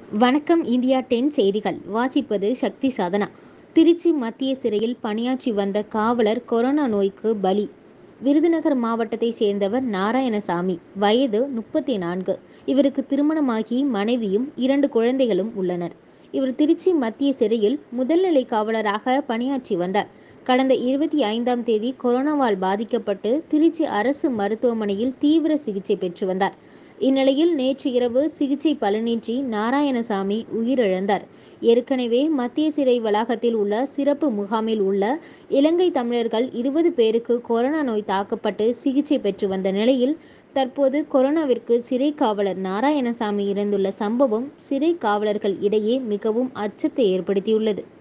வணக்கம் India ten செய்திகள் வாசிப்பது சக்தி சாதனா திருச்சி மத்திய சிறையில் பணியாற்றி வந்த காவலர் கொரோனா நோய்க்கு பலி விருதுநகர் மாவட்டத்தை சேர்ந்தவர் நாராயணசாமி வயது முப்பத்தி நான்கு இவருக்கு திருமணமாகி மனைவியும் இரண்டு குழந்தைகளும் உள்ளனர் இவர் திருச்சி மத்திய சிறையில் முதல்நிலை காவலராக பணியாற்றி வந்தார் கடந்த இருபத்தி ஐந்தாம் தேதி கொரோனாவால் பாதிக்கப்பட்டு திருச்சி அரசு மருத்துவமனையில் தீவிர சிகிச்சை பெற்று வந்தார் இந்நிலையில் நேற்று இரவு சிகிச்சை பலனின்றி நாராயணசாமி உயிரிழந்தார் ஏற்கனவே மத்திய சிறை வளாகத்தில் உள்ள சிறப்பு முகாமில் உள்ள இலங்கை தமிழர்கள் இருபது பேருக்கு கொரோனா நோய் தாக்கப்பட்டு சிகிச்சை பெற்று வந்த நிலையில் தற்போது கொரோனாவிற்கு சிறை காவலர் நாராயணசாமி இறந்துள்ள சம்பவம் சிறை காவலர்கள் இடையே மிகவும் அச்சத்தை ஏற்படுத்தியுள்ளது